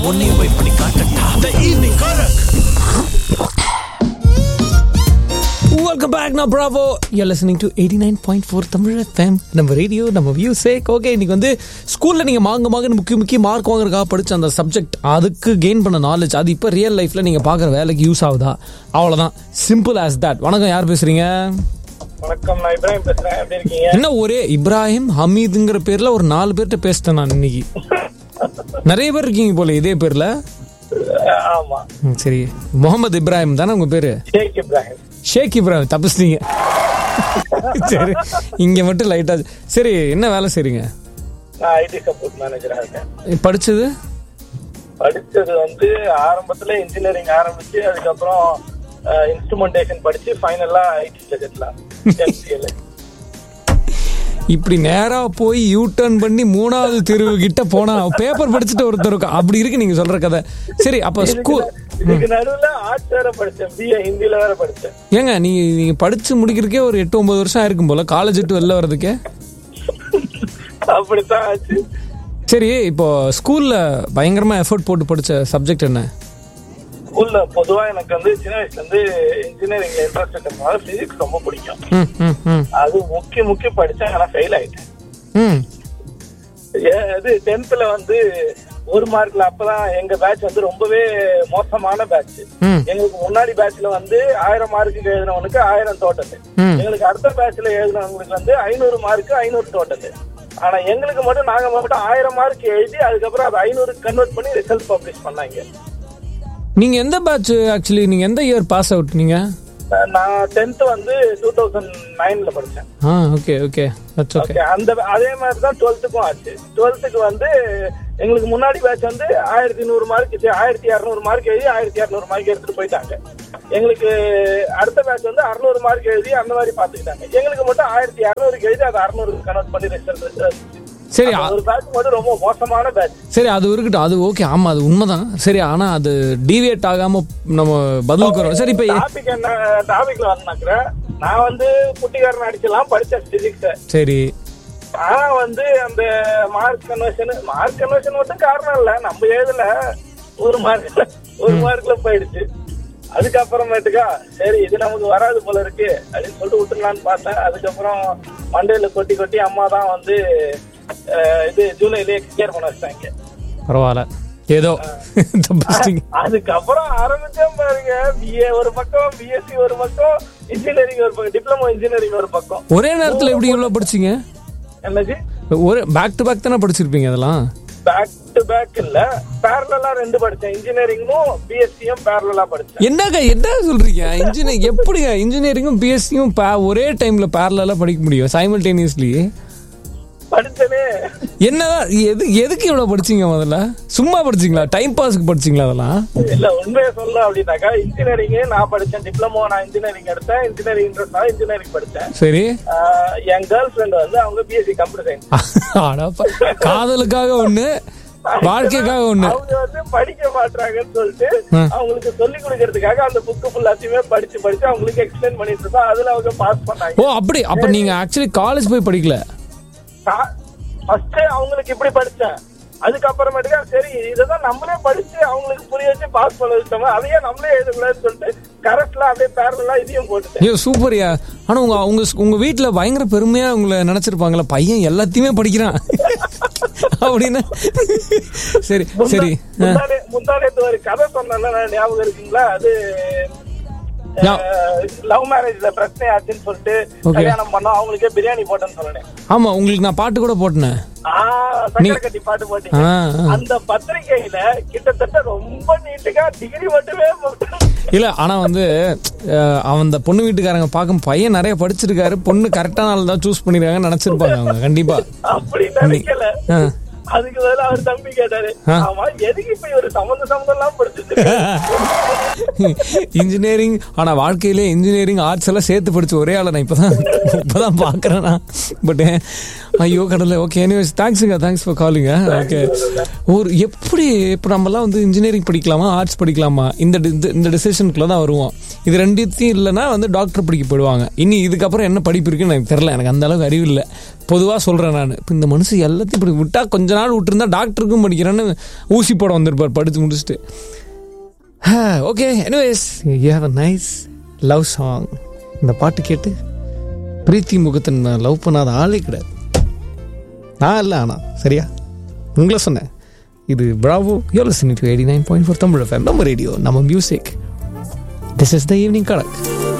உன்னையும் போய் பண்ணி காட்டட்டா த ஈவினிங் கரக் வெல்கம் பேக் நான் bravo you listening to eighty nine point four Tamil FM நம்ம ரேடியோ நம்ம வியூ சேக் ஓகே இன்னைக்கு வந்து ஸ்கூலில் நீங்கள் மாங்க மாங்க முக்கிய முக்கிய மார்க் வாங்குறதுக்காக படிச்ச அந்த சப்ஜெக்ட் அதுக்கு கெயின் பண்ண நாலேஜ் அது இப்போ ரியல் லைஃப்பில் நீங்கள் பார்க்குற வேலைக்கு யூஸ் ஆகுதா அவ்வளோதான் சிம்பிள் ஆஸ் தட் வணக்கம் யார் பேசுறீங்க வணக்கம் நான் இப்ராஹிம் பேசுறேன் எப்படி இருக்கீங்க என்ன ஒரே இப்ராஹிம் ஹமீதுங்கிற பேர்ல ஒரு நாலு பேர்கிட்ட பேசிட்டேன் நான் இன்னைக்கு நிறைய பேர் இருக்கீங்க போல இதே பேர்ல அஹ் ஆமா ம், சரி முகமது இப்ராஹிம் தானே உங்க பேரு ஷேக் இப்ராஹிம் ஷேக் இப்ராஹிம் தப்பிச்சிட்டீங்க சரி இங்க மட்டும் லைட்டா சரி என்ன வேலை செய்றீங்க நான் ஐடி சப்போர்ட் மேனேஜரா இருக்கேன் படிச்சது படிச்சது வந்து ஆரம்பத்துல இன்ஜினியரிங் ஆரம்பிச்சு அதுக்கப்புறம் இன்ஸ்ட்ருமெண்டேஷன் படிச்சு ஃபைனலா ஐடி செட்டில் எம்சிஎல் இப்படி நேரா போய் யூ டர்ன் பண்ணி மூணாவது தெருவு கிட்ட போனா பேப்பர் படிச்சுட்டு ஒருத்தர் இருக்கும் அப்படி இருக்கு நீங்க சொல்ற கதை சரி அப்ப ஸ்கூல் இதுக்கு நடுவுல ஆர்ட்ஸ் வேற படிச்சேன் பிஏ ஹிந்தில வேற படிச்சேன் ஏங்க நீங்க நீங்க படிச்சு முடிக்கிறதுக்கே ஒரு எட்டு ஒன்பது வருஷம் ஆயிருக்கும் போல காலேஜ் விட்டு வெளில வர்றதுக்கே அப்படித்தான் ஆச்சு சரி இப்போ ஸ்கூல்ல பயங்கரமா எஃபோர்ட் போட்டு படிச்ச சப்ஜெக்ட் என்ன ஸ்கூல்ல பொதுவா எனக்கு வந்து சின்ன வயசுல இருந்து இன்ஜினியரிங்ல இன்ட்ரெஸ்ட் இருக்கிறதுனால பிசிக்ஸ் ரொம்ப பிடிக்கும் ம் ம் ம் அது முக்கிய முக்கிய படிச்சேன் ஆனா ஃபெயில் ஆயிட்டேன் ம் ஏ- இது டென்த்ல வந்து ஒரு மார்க்ல அப்பதான் எங்க பேட்ச் வந்து ரொம்பவே மோசமான பேட்ச் ம் எங்களுக்கு முன்னாடி பேட்ச்ல வந்து ஆயிரம் மார்க்குக்கு எழுதினவனுக்கு ஆயிரம் டோட்டல் ம். எங்களுக்கு அடுத்த பேட்ச்ல எழுதினவங்களுக்கு வந்து ஐநூறு மார்க்கு ஐநூறு டோட்டல் ஆனா எங்களுக்கு மட்டும் நாங்க மட்டும் ஆயிரம் மார்க் எழுதி அதுக்கப்புறம் அதை ஐநூறு கன்வெர்ட் பண்ணி ரிசல்ட் பப்ளிஷ் பண்ணாங்க நீங்க எந்த பேட்ச் ஆக்சுவலி நீங்க எந்த இயர் பாஸ் அவுட் நீங்க நான் டென்த் வந்து டூ தௌசண்ட் நைன்ல படிச்சேன் ah okay okay that's okay okay அந்த அதே மாதிரி தான் டுவெல்த்துக்கும் ஆச்சு டுவெல்த்துக்கு வந்து எங்களுக்கு முன்னாடி பேட்ச் வந்து ஆயிரத்தி நூறு மார்க் ஆயிரத்தி இரநூறு மார்க் எழுதி ஆயிரத்தி இரநூறு மார்க் எடுத்துட்டு போயிட்டாங்க எங்களுக்கு அடுத்த பேட்ச் வந்து அறுநூறு மார்க் எழுதி அந்த மாதிரி பாத்துக்கிட்டாங்க எங்களுக்கு மட்டும் ஆயிரத்தி இரநூறுக்கு எழுதி அதை அறுநூறுக்கு கன்வெர்ட் பண்ணி ரிசல்ட் சரி அ- ஒரு பேட்ச் மட்டும் ரொம்ப மோசமான பேட்ச் சரி அது இருக்கட்டும் அது ஓகே ஆமா அது உண்மைதான் சரி ஆனா அது டீவியேட் ஆகாம நம்ம பதிலுக்கு வரோம் சரி இப்போ டாபிக் என்ன டாபிக்ல வரனாக்குற நான் வந்து குட்டிக்காரன் அடிச்சலாம் படிச்சேன் பிசிக்ஸ் சரி ஆனா வந்து அந்த மார்க் கன்வர்ஷன் மார்க் கன்வர்ஷன் மட்டும் காரணம் இல்ல நம்ம எழுதல ஒரு மார்க்ல ஒரு மார்க்ல போயிடுச்சு அதுக்கப்புறமேட்டுக்கா சரி இது நமக்கு வராது போல இருக்கு அப்படின்னு சொல்லிட்டு விட்டுலான்னு பார்த்தேன் அதுக்கப்புறம் மண்டேல கொட்டி கொட்டி அம்மா தான் வந்து அஹ், இது ஜூலைலயே கிளியர் பண்ண வச்சிட்டாங்க பரவாயில்ல ஏதோ தப்பிச்சிட்டீங்க அதுக்கப்புறம் ஆரம்பிச்சேன் பாருங்க பிஏ ஒரு பக்கம் பிஎஸ்சி ஒரு பக்கம் இன்ஜினியரிங் ஒரு பக்கம் டிப்ளமோ இன்ஜினியரிங் ஒரு பக்கம் ஒரே நேரத்துல எப்படி இவ்வளவு படிச்சீங்க என்னது ஒரு பேக் டு பேக் தானே படிச்சிருப்பீங்க அதெல்லாம் பேக் டு பேக் இல்ல பேரலா ரெண்டு படிச்சேன் இன்ஜினியரிங்கும் பிஎஸ்சியும் பேரலா படிச்சேன் என்னங்க என்ன சொல்றீங்க இன்ஜினியர் எப்படிங்க இன்ஜினியரிங்கும் பிஎஸ்சியும் ஒரே டைம்ல பேரலா படிக்க முடியும் சைமல்டேனியஸ்லி படிச்சனே என்னதான் எது எதுக்கு இவ்வளவு படிச்சீங்க முதல்ல சும்மா படிச்சீங்களா டைம் பாஸ்க்கு படிச்சீங்களா அதெல்லாம் இல்ல உண்மையை சொல்ல அப்படின்னாக்கா இன்ஜினியரிங் நான் படிச்சேன் டிப்ளமோ நான் இன்ஜினியரிங் எடுத்தேன் இன்ஜினியரிங் இன்ட்ரெஸ்ட் இன்ஜினியரிங் படிச்சேன் சரி ஆஹ் என் கேர்ள் ஃப்ரெண்ட் வந்து அவங்க பிஎஸ்சி கம்ப்யூட்டர் சயின்ஸ் அடப்பா. காதலுக்காக ஒண்ணு வாழ்க்கைக்காக ஒண்ணு அவங்க வந்து படிக்க மாட்டாங்கன்னு சொல்லிட்டு ஆ. அவங்களுக்கு சொல்லி கொடுக்கறதுக்காக அந்த புக்கு ஃபுல்லாத்தையுமே படிச்சு படிச்சு அவங்களுக்கு எக்ஸ்பிளைன் பண்ணிட்டு இருப்போம் அதுல அவங்க பாஸ் பண்ணாங்க ஓ அப்படி அப்ப நீங்க ஆக்சுவலி காலேஜ் போய் படிக்கல ஃபர்ஸ்ட் அவங்களுக்கு இப்படி படிச்சேன் அதுக்கப்புறமேட்டுக்கா சரி இததான் நம்மளே படிச்சு அவங்களுக்கு புரிய வச்சு பாஸ் பண்ண வச்சோமா அதையே நம்மளே எழுதக்கூடாதுன்னு சொல்லிட்டு கரெக்ட்ல அப்படியே பேரலாம் இதையும் போட்டுட்டேன் ஐயோ சூப்பர்யா ஆனா உங்க உங்க உங்க வீட்ல பயங்கர பெருமையா உங்களை நினைச்சிருப்பாங்களா பையன் எல்லாத்தையுமே படிக்கிறான் அப்படின்னு சரி சரி ஆ. முந்தானே முந்தானேத்து ஒரு கதை சொன்னேன்ல நான் ஞாபகம் இருக்குங்களா அது ஞா- லவ் மேரேஜ்ல பிரச்சனை ஆச்சுன்னு சொல்லிட்டு Okay. கல்யாணம் பண்ணோம் அவங்களுக்கே பிரியாணி போட்டேன்னு சொன்னேன் ஆமா உங்களுக்கு நான் பாட்டு கூட போட்டேன் ஆஹ் சக்கரை கட்டி பாட்டு போட்டீங்க ஆ, ஆ. அந்த பத்திரிகையில கிட்டத்தட்ட ரொம்ப நீட்டுக்கா டிகிரி மட்டுமே போட்டேன் இல்ல ஆனா வந்து அஹ், அவன் அந்த பொண்ணு வீட்டுக்காரங்க பார்க்கும் பையன் நிறைய படிச்சிருக்காரு பொண்ணு கரெக்டான ஆள் தான் சூஸ் பண்ணிருக்காங்கன்னு நினைச்சிருப்பாங்க அவங்க கண்டிப்பா அப்படி நினைக்கல ஆ. அதுக்கு பதிலா அவர் தம்பி கேட்டாரு ஆ. ஆமா எதுக்கு இப்ப ஒரு சம்மந்த சம்மந்தம் எல்லாம் படிச்சுட்டு இன்ஜினியரிங் ஆனா வாழ்க்கையிலே இன்ஜினியரிங் ஆர்ட்ஸ் எல்லாம் சேர்த்து படிச்ச ஒரே ஆளை நான் இப்பதான் இப்பதான் பாக்குறேன் நான் பட் ஐயோ கடலை ஓகே எனிவேஸ் தேங்க்ஸுங்க தேங்க்ஸ் ஃபார் காலிங்க ஓகே ஒரு எப்படி இப்போ நம்மலாம் வந்து இன்ஜினியரிங் படிக்கலாமா ஆர்ட்ஸ் படிக்கலாமா இந்த டி- இந்த- இந்த டிசிஷனுக்குள்ள தான் வருவோம் இது ரெண்டுத்தையும் இல்லைன்னா வந்து டாக்டர் படிக்க போயிடுவாங்க இனி இதுக்கப்புறம் என்ன படிப்பு இருக்குன்னு எனக்கு தெரில எனக்கு அந்த அளவுக்கு அறிவு இல்லை பொதுவாக சொல்கிறேன் நான் இப்போ இந்த மனுஷன் எல்லாத்தையும் இப்படி விட்டா கொஞ்ச நாள் விட்டுருந்தா டாக்டருக்கும் படிக்கிறேன்னு ஊசி போட வந்திருப்பார் படித்து முடிச்சுட்டு okay anyways you have a nice love song இந்த பாட்டு கேட்டு பிரீத்தி முகத்தை நான் லவ் பண்ணாத ஆளே கிடையாது நான் இல்லை ஆனால் சரியா உங்களை சொன்னேன் இது bravo you listening to eighty nine point four Tamil FM நம்ம ரேடியோ நம்ம music this is the evening kadak